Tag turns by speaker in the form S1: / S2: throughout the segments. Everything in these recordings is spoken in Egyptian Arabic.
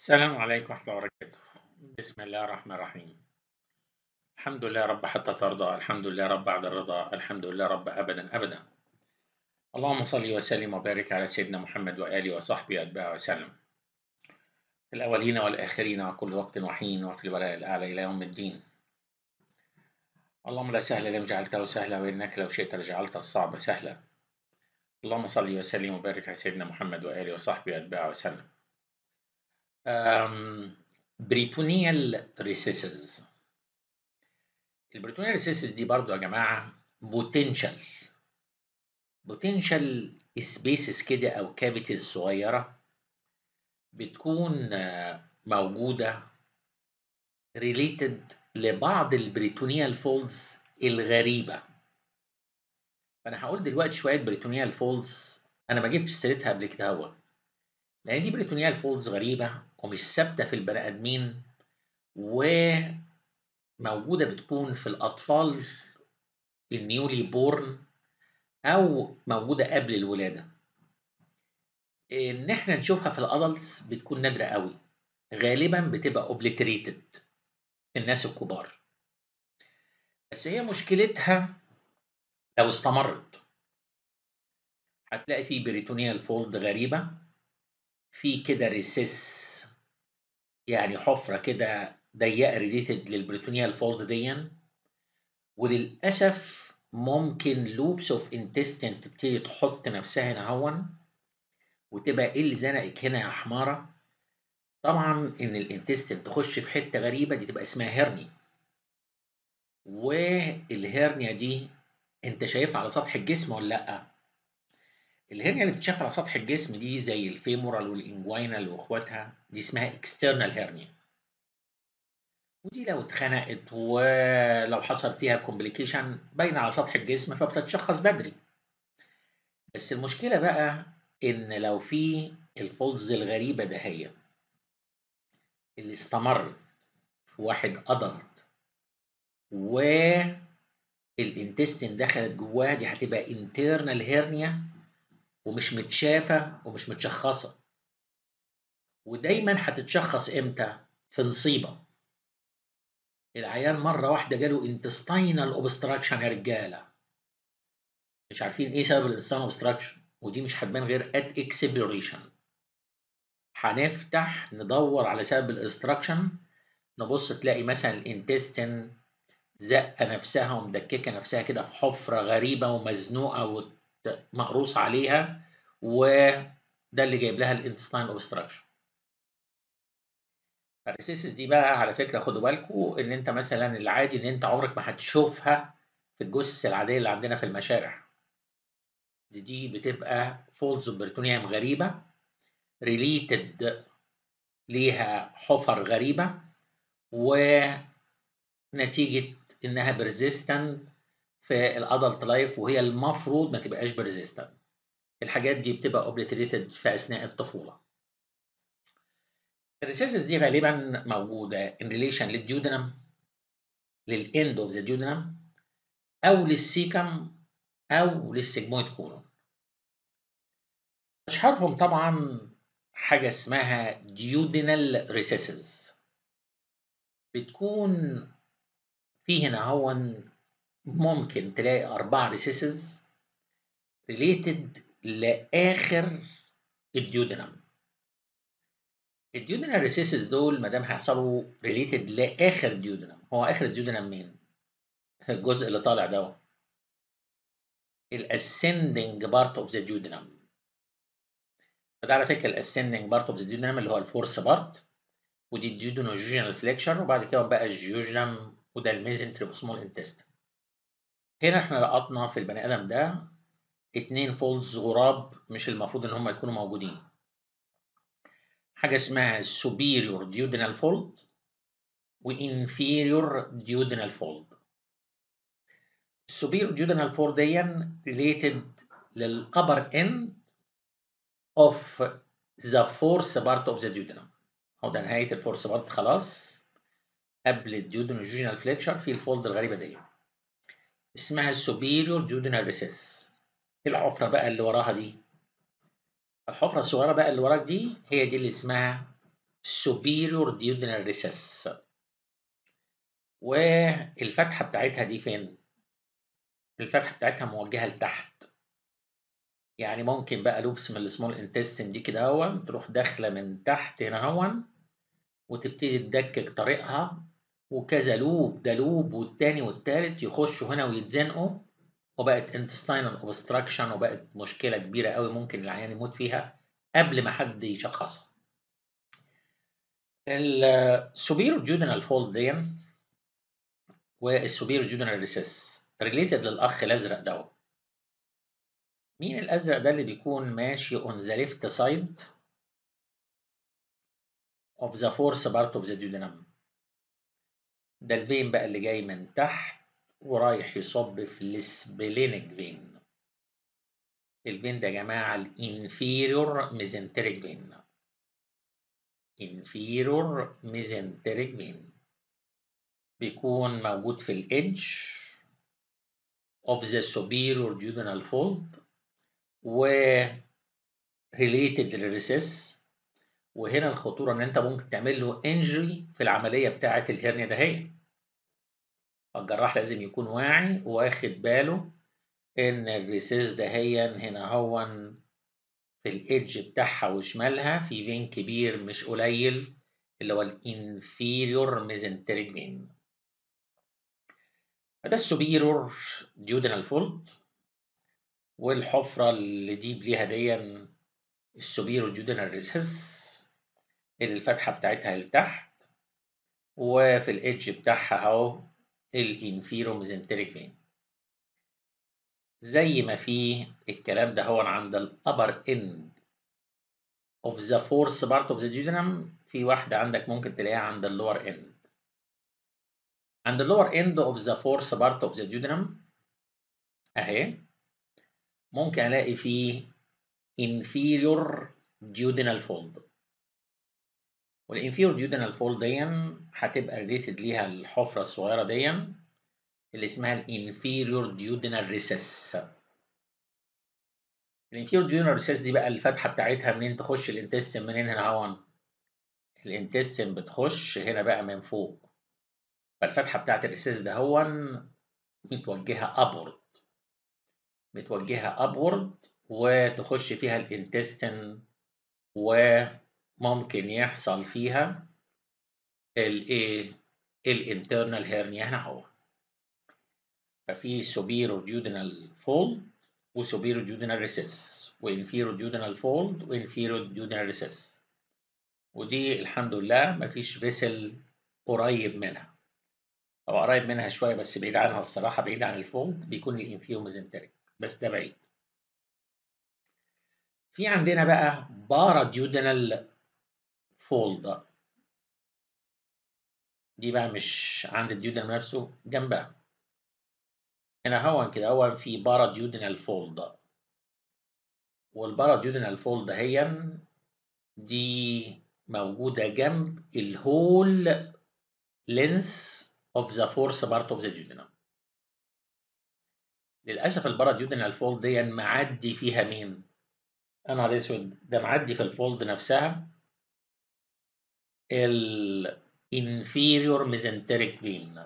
S1: السلام عليكم ورحمة الله وبركاته بسم الله الرحمن الرحيم الحمد لله رب حتى ترضى الحمد لله رب بعد الرضا الحمد لله رب أبدا أبدا اللهم صل وسلم وبارك على سيدنا محمد وآله وصحبه وأتباعه وسلم في الأولين والآخرين وكل وقت وحين وفي الولاء الأعلى إلى يوم الدين اللهم لا سهل لم جعلته سهلا وإنك لو شئت لجعلت الصعب سهلا اللهم صل وسلم وبارك على سيدنا محمد وآله وصحبه وأتباعه وسلم بريتونيال ريسيسز البريتونيال ريسيسز دي برضو يا جماعة بوتنشال بوتنشال سبيسز كده أو كافيتيز صغيرة بتكون موجودة ريليتد لبعض البريتونيال فولدز الغريبة فأنا هقول دلوقتي شوية بريتونيال فولدز أنا ما جبتش سيرتها قبل كده هو لأن دي بريتونيال فولدز غريبة ومش ثابتة في البني آدمين وموجودة بتكون في الأطفال النيولي بورن أو موجودة قبل الولادة إن إحنا نشوفها في الأدلتس بتكون نادرة قوي غالبا بتبقى اوبليتريتد في الناس الكبار بس هي مشكلتها لو استمرت هتلاقي في بريتونيال فولد غريبة في كده ريسيس يعني حفرة كده ضيقة ريليتد للبريتونيال فولد دي وللأسف ممكن لوبس اوف انتستين تبتدي تحط نفسها هنا هون وتبقى ايه اللي زنقك هنا يا حمارة طبعا ان الانتستين تخش في حتة غريبة دي تبقى اسمها هيرني والهيرنيا دي انت شايفها على سطح الجسم ولا لا الهرنيا اللي بتتشاف على سطح الجسم دي زي الفيمورال والانجوينال واخواتها دي اسمها اكسترنال هيرنيا ودي لو اتخنقت ولو حصل فيها كومبليكيشن باينه على سطح الجسم فبتتشخص بدري بس المشكله بقى ان لو في الفولز الغريبه دهية اللي استمر في واحد ادلت والانتستين دخلت جواه دي هتبقى انترنال هيرنيا ومش متشافة ومش متشخصة ودايما هتتشخص امتى؟ في نصيبة العيان مرة واحدة جاله intestinal obstruction يا رجالة مش عارفين ايه سبب الانتستينال obstruction ودي مش هتبان غير at exploration هنفتح ندور على سبب الاستراكشن نبص تلاقي مثلا الانتستين زقة نفسها ومدككة نفسها كده في حفرة غريبة ومزنوقة مقروص عليها وده اللي جايب لها الانتستين اوبستراكشن الريسيسس دي بقى على فكره خدوا بالكم ان انت مثلا العادي ان انت عمرك ما هتشوفها في الجثث العاديه اللي عندنا في المشارع دي دي بتبقى فولز بريتونيوم غريبه ريليتد ليها حفر غريبه ونتيجه انها بريزيستنت في الادلت لايف وهي المفروض ما تبقاش بريزيستنت الحاجات دي بتبقى اوبليتريتد في اثناء الطفوله الريسيسز دي غالبا موجوده ان ريليشن للديودنم للاند اوف ذا ديودنم او للسيكم او للسيجمويد كولون اشهرهم طبعا حاجه اسمها ديودينال ريسيسز بتكون في هنا هون ممكن تلاقي أربعة ريسيسز ريليتد لآخر الديودنم الديودنال ريسيسز دول ما دام هيحصلوا ريليتد لآخر ديودنم هو آخر الديودنم مين؟ الجزء اللي طالع ده الاسcending بارت اوف ذا ديودنم فده على فكره الاسcending بارت اوف ذا ديودنم اللي هو الفورس بارت ودي الديودنوجينال فليكشر وبعد كده بقى الجيوجنم وده الميزنتري سمول انتستين هنا احنا لقطنا في البني ادم ده اتنين فولدز غراب مش المفروض ان هم يكونوا موجودين حاجه اسمها superior duodenal fold و inferior duodenal fold superior duodenal fold دي related للupper end of the fourth part of the duodenum هو ده نهايه الفورس بارت خلاص قبل الديودنوجينال فليكشر في الفولد الغريبه دي اسمها السوبيريور جودينال ريسيس ايه الحفره بقى اللي وراها دي الحفره الصغيره بقى اللي وراك دي هي دي اللي اسمها superior duodenal recess والفتحة بتاعتها دي فين؟ الفتحة بتاعتها موجهة لتحت يعني ممكن بقى لوبس من السمول انتستين دي كده هون تروح داخلة من تحت هنا هون وتبتدي تدكك طريقها وكذا لوب ده لوب والتاني والتالت يخشوا هنا ويتزنقوا وبقت intestinal obstruction وبقت مشكلة كبيرة قوي ممكن العيان يموت فيها قبل ما حد يشخصها. السوبيرو جودنال فولد دي والسوبيرو جودنال ريسيس ريليتد للأخ الأزرق دوت. مين الأزرق ده اللي بيكون ماشي on the left side of the fourth part of the duodenum ده الفين بقى اللي جاي من تحت ورايح يصب في السبلينيك فين الفين ده يا جماعة الانفيريور ميزنتريك فين انفيريور ميزنتريك فين بيكون موجود في الإدج of the superior duodenal fold و related للريسيس وهنا الخطورة إن أنت ممكن تعمل له انجري في العملية بتاعة الهرنيا دهية. الجراح لازم يكون واعي واخد باله إن الريسيس دهيا هنا هون في الإيدج بتاعها وشمالها في فين كبير مش قليل اللي هو الانفيريور ميزنتريك فين. ده السوبيرور ديودنال فولد والحفرة اللي دي ليها ديا السوبيرور ديودنال ريسيس اللي الفتحة بتاعتها لتحت وفي الإيدج بتاعها أهو الانفيرو ميزنتريك فين زي ما في الكلام ده هو عند الأبر إند of the fourth part of the duodenum في واحدة عندك ممكن تلاقيها عند اللور إند عند اللور إند of the fourth part of the duodenum أهي ممكن ألاقي فيه inferior duodenal fold والانفيرور duodenal fold دي هتبقى ريليتد ليها الحفرة الصغيرة دي اللي اسمها الانفيريور duodenal recess الانفيريور duodenal recess دي بقى الفتحة بتاعتها منين تخش الانتستين منين هنا هون الانتستين بتخش هنا بقى من فوق فالفتحة بتاعت الريسيس ده هون متوجهة upward متوجهة upward وتخش فيها الانتستين وممكن يحصل فيها الايه الانترنال هيرنيا هنا هو ففي سوبيرو جودنال فولد وسوبيرو جودنال ريسيس وانفيرو جودنال فولد وانفيرو جودنال ريسيس ودي الحمد لله مفيش فيسل قريب منها او قريب منها شويه بس بعيد عنها الصراحه بعيد عن الفولد بيكون الانفيرو ميزنتريك بس ده بعيد في عندنا بقى باراديودنال فولد دي بقى مش عند الديودنال نفسه جنبها هنا هون كده هون في باراديودنال فولد والباراديودنال فولد هي دي موجودة جنب الهول لينس of the fourth part of the duodenum للأسف الباراديودنال فولد دي معدي فيها مين؟ يا نهار اسود ده معدي في الفولد نفسها الانفيريور ميزنتريك فين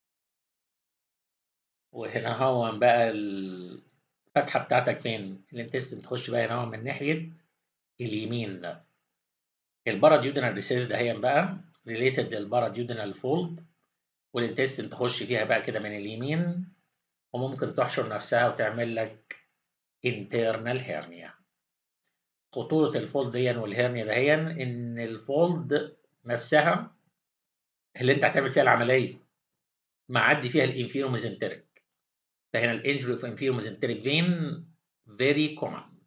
S1: وهنا هو بقى الفتحه بتاعتك فين الانتستين تخش بقى هنا من ناحيه اليمين ده الباراديودنال ريسيس ده هي بقى ريليتد للباراديودنال فولد والانتستين تخش فيها بقى كده من اليمين وممكن تحشر نفسها وتعمل لك internal hernia خطورة الفولد دي والهرنيا دهيا إن الفولد نفسها اللي أنت هتعمل فيها العملية معدي فيها الانفيرو ميزنتريك فهنا الانجري في انفيرو ميزنتريك فين فيري كومن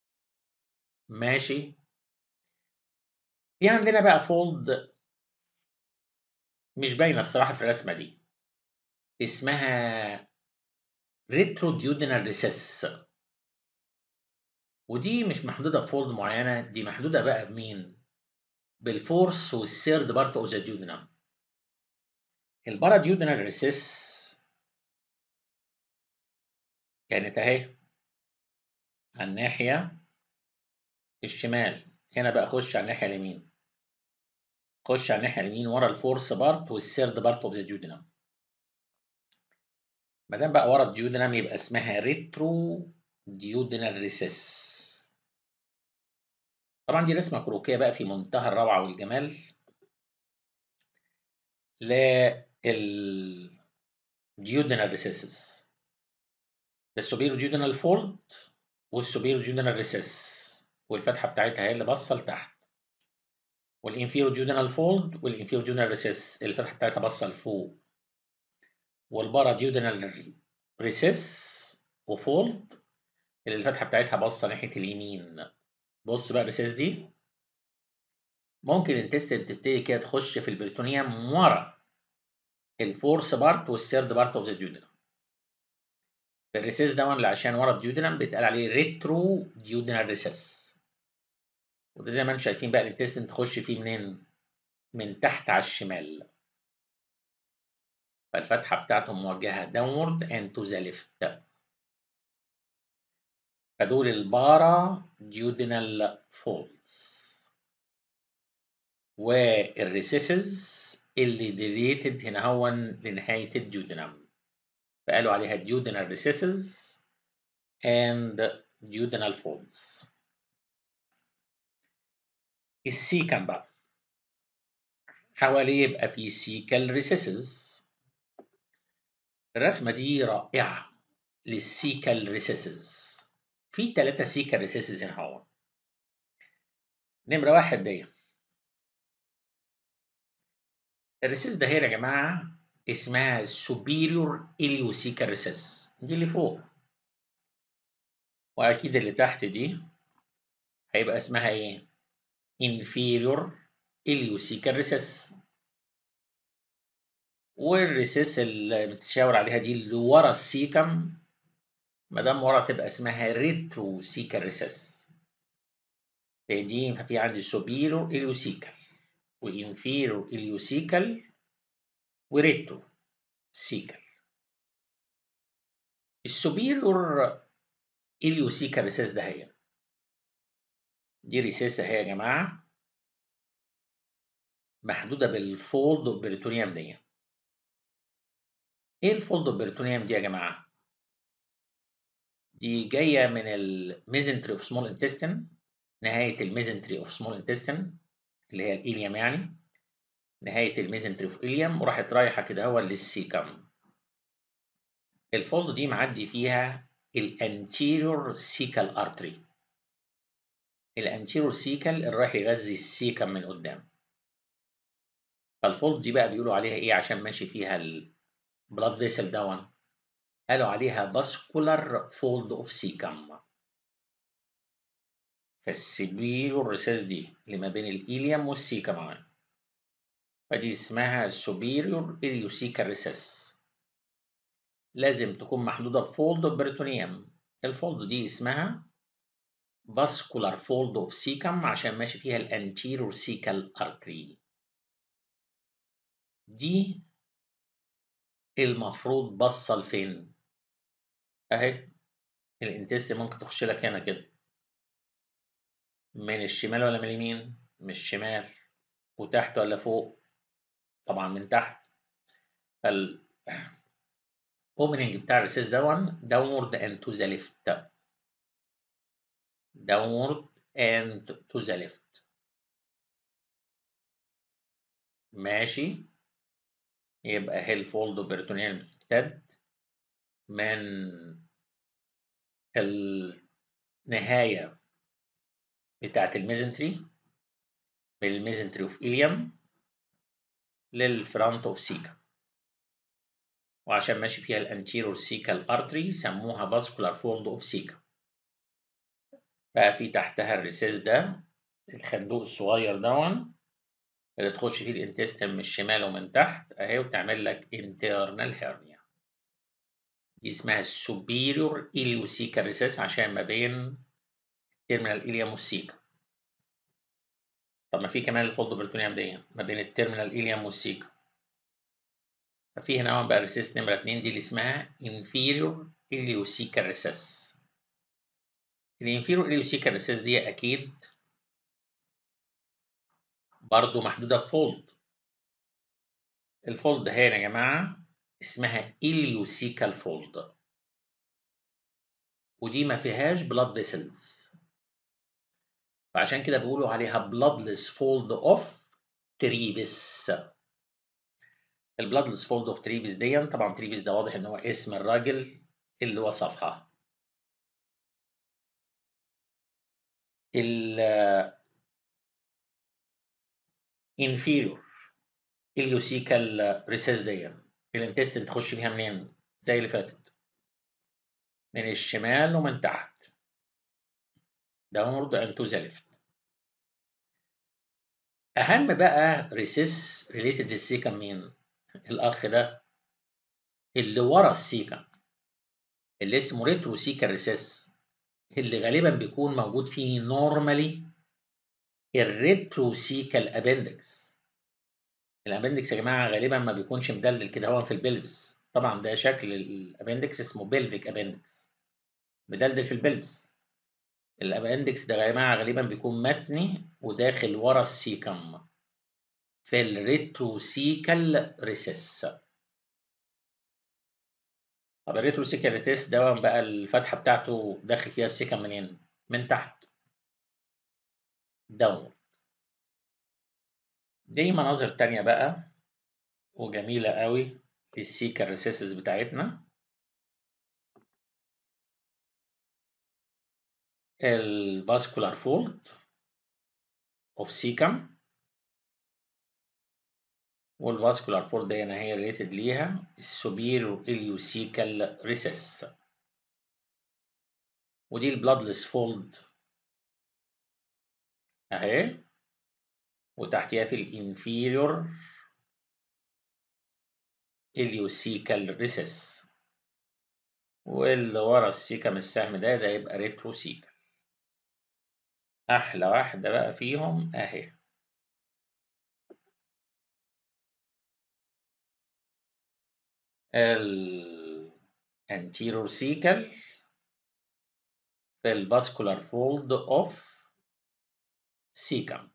S1: ماشي في عندنا بقى فولد مش باينة الصراحة في الرسمة دي اسمها ريتروديودينال ريسيس ودي مش محدودة بفولد معينة دي محدودة بقى بمين؟ بالفورس والثيرد بارت اوف ذا ديودنم الباراديودنال ريسيس كانت اهي على الناحية الشمال هنا بقى اخش على الناحية اليمين خش على الناحيه اليمين ورا الفورس بارت والثيرد بارت اوف ذا ديودنم ما دام بقى ورا الديودنم يبقى اسمها ريترو ديودنال ريسيس طبعا دي رسمه كروكيه بقى في منتهى الروعه والجمال للديودنال ريسيسز السوبيرو ديودنال فولد والسوبيرو ديودنال ريسيس والفتحه بتاعتها هي اللي باصه لتحت والانفيرو ديودنال فولد والانفيرو ديودنال ريسيس الفتحه بتاعتها باصه لفوق والبارا ديودنال ريسيس وفولد اللي الفتحه بتاعتها باصه ناحيه اليمين بص بقى الريسيس دي ممكن الانتستين تبتدي كده تخش في البريتونيوم ورا الفورس بارت والثيرد بارت اوف ذا ديودنم الريسيس ده اللي عشان ورا الديودنم بيتقال عليه ريترو ديودنال ريسيس وده زي ما انتم شايفين بقى الانتستين تخش فيه منين من تحت على الشمال فالفتحة بتاعته موجهة downward and to the left فدول البارا ديودينال فولدز والريسيسز اللي ديليتد هنا هون لنهاية الديودينم فقالوا عليها ديودينال ريسيسز and duodenal folds السيكم بقى حواليه يبقى في سيكال ريسيسز الرسمة دي رائعة للسيكال ريسيسز في ثلاثة سيكال ريسيسز هنا هون نمرة واحد دي الريسيس ده هنا يا جماعة اسمها superior ileocecal recess دي اللي فوق وأكيد اللي تحت دي هيبقى اسمها إيه؟ inferior ileocecal recess والريسيس اللي بتشاور عليها دي اللي ورا السيكم ما دام ورا تبقى اسمها ريترو سيكال ريسيس دي ففي عندي سوبيرو اليوسيكال وانفيرو اليوسيكال وريترو سيكال السوبيرور اليوسيكال ريسيس ده هي دي ريسيس اهي يا جماعه محدوده بالفولد اوبريتوريوم دي ايه الفولد اوبريتوريوم دي يا جماعه دي جايه من الميزنتري اوف سمول انتستين نهايه الميزنتري اوف سمول انتستين اللي هي الإليم يعني نهايه الميزنتري اوف إليم وراحت رايحه كده هو للسيكم الفولد دي معدي فيها الانتيريور سيكال ارتري الانتيريور سيكال اللي رايح يغذي السيكم من قدام فالفولد دي بقى بيقولوا عليها ايه عشان ماشي فيها البلاد فيسل دون قالوا عليها vascular fold of cecum فالسبيرو ريسيس دي اللي ما بين الإيليوم والسيكم فدي اسمها superior iliocecal recess لازم تكون محدودة بفولد اوف بريتونيوم الفولد دي اسمها vascular fold of cecum عشان ماشي فيها الانتيرور سيكال ارتري دي المفروض بصل فين اهي الانتست ممكن تخش لك هنا كده من الشمال ولا من اليمين من الشمال وتحت ولا فوق طبعا من تحت فال opening بتاع الريسيس دون downward and to the left downward and to the left ماشي يبقى هي الفولد بريتونيال بتمتد من النهاية بتاعة الميزنتري من الميزنتري اوف إليوم للفرونت اوف سيكا وعشان ماشي فيها الانتيرور سيكال ارتري سموها فاسكولار فولد اوف سيكا بقى في تحتها الريسيس ده الخندوق الصغير دون اللي تخش فيه الانتستين من الشمال ومن تحت اهي وتعمل لك internal hernia دي اسمها superior ileocecal recess عشان ما بين terminal ileum والسيكا طب ما في كمان الفولد بريتونيوم دي ما بين التيرمينال ileum والسيكا ففي هنا بقى ريسيس نمرة 2 دي اللي اسمها inferior ileocecal recess الانفيرور ileocecal recess دي اكيد برضو محدودة بفولد الفولد هنا يا جماعة اسمها إليوسيكال فولد ودي ما فيهاش بلاد فيسلز فعشان كده بيقولوا عليها bloodless fold of تريفيس البلادلس فولد اوف تريفيس دي طبعا تريفيس ده واضح ان هو اسم الراجل اللي وصفها ال inferior اليوسيكال ريسيس دي الانتستين تخش فيها منين زي اللي فاتت من الشمال ومن تحت downward and to the left اهم بقى ريسيس ريليتد للسيكم مين الاخ ده اللي ورا السيكم اللي اسمه ريترو سيكال ريسيس اللي غالبا بيكون موجود فيه نورمالي الريتروسيكال ابندكس الابندكس يا جماعه غالبا ما بيكونش مدلل كده هو في البلفس طبعا ده شكل الابندكس اسمه بلفيك ابندكس مدلدل في البلفس الابندكس ده يا جماعه غالبا بيكون متني وداخل ورا السيكم في الريتروسيكال ريسيس طب الريتروسيكال ريسيس ده بقى الفتحه بتاعته داخل فيها السيكم منين من تحت داونورد دي مناظر تانية بقى وجميلة قوي في السيكال ريسيسز بتاعتنا الفاسكولار فولد اوف سيكم والفاسكولار فولد هنا هي ريليتد ليها السوبيرو اليوسيكال ريسيس ودي البلادلس فولد اهي وتحتها في الانفيريور اليوسيكال ريسيس واللي ورا السيكم السهم ده ده يبقى ريتروسيكال احلى واحده بقى فيهم اهي الانتيرور سيكال في الفاسكولار فولد اوف سيكم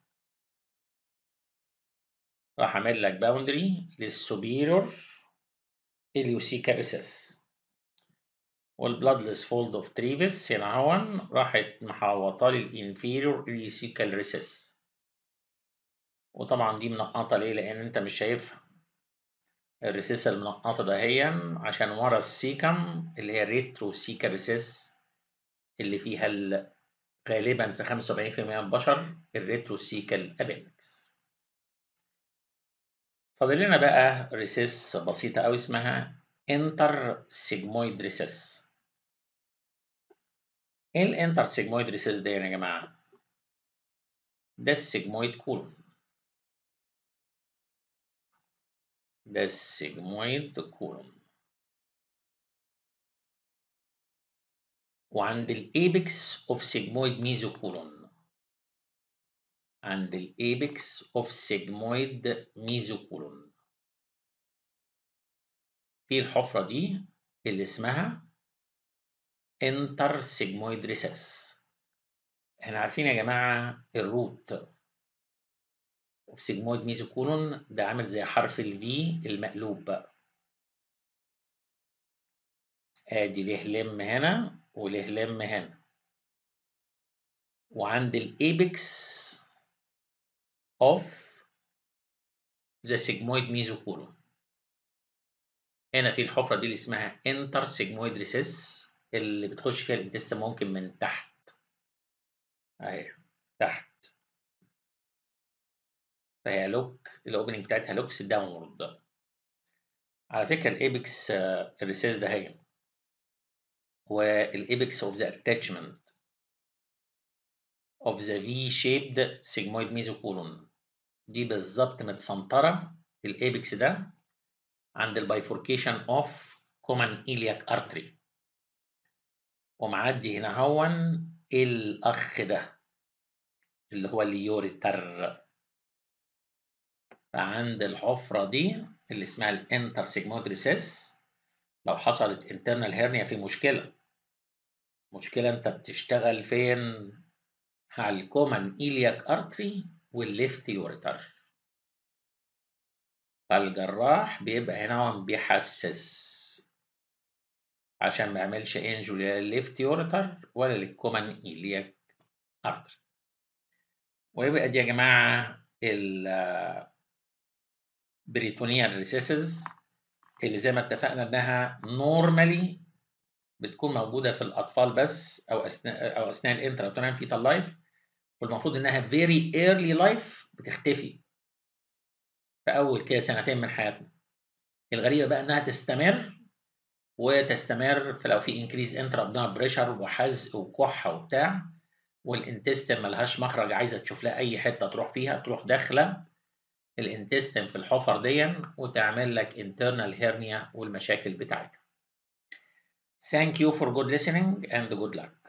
S1: راح اعمل لك باوندري للسوبيرور اليوسيكال ريسيس والبلادلس فولد اوف تريفيس هنا هون راحت محوطه لي الانفيريور اليوسيكال ريسيس وطبعا دي منقطه ليه لان انت مش شايفها الريسيس المنقطه دهيا عشان ورا السيكم اللي هي الريترو سيكال ريسيس اللي فيها غالبا في 75% من البشر الريترو سيكال ابندكس فاضل لنا بقى ريسيس بسيطة أوي اسمها انتر سيجمويد ريسيس ايه الانتر سيجمويد ريسيس ده يا جماعة؟ ده السيجمويد كولون ده السيجمويد كولون وعند الايبكس اوف سيجمويد ميزو كولون عند الايبكس اوف سيجمويد ميزوكولون في الحفرة دي اللي اسمها انتر سيجمويد ريسس احنا عارفين يا جماعة الروت اوف سيجمويد ميزوكولون ده عامل زي حرف الفي المقلوب بقى ادي له لم هنا وله لم هنا وعند الايبكس of the sigmoid mesocolon هنا في الحفرة دي اللي اسمها inter sigmoid recess اللي بتخش فيها الانتستين ممكن من تحت اهي تحت فهي لوك الاوبننج بتاعتها لوكس داونورد على فكرة الايبكس الريسيس ده هي والايبكس اوف ذا اتاتشمنت of the V-shaped sigmoid mesocolon دي بالظبط متسنطرة الابكس ده عند البايفوركيشن اوف كومن إلياك ارتري ومعدي هنا هون الاخ ده اللي هو اليوريتر فعند الحفرة دي اللي اسمها الانتر سيجمويد ريسيس لو حصلت انترنال هيرنيا في مشكلة مشكلة انت بتشتغل فين على الكومن إلياك ارتري والليفت يوريتر فالجراح بيبقى هنا بيحسس عشان ما يعملش انجولي للليفت يوريتر ولا للكومن إيلياك ارتري ويبقى دي يا جماعة البريتونيال ريسيسز اللي زي ما اتفقنا انها نورمالي بتكون موجودة في الأطفال بس أو أثناء أو أثناء الانترا فيتال لايف والمفروض إنها very early life بتختفي في أول كده سنتين من حياتنا الغريبة بقى إنها تستمر وتستمر في لو في انكريز انترا ابدومينال بريشر وحزق وكحه وبتاع والانتستين ملهاش مخرج عايزه تشوف لها اي حته تروح فيها تروح داخله الانتستين في الحفر دي وتعمل لك internal hernia والمشاكل بتاعتها. Thank you for good listening and good luck.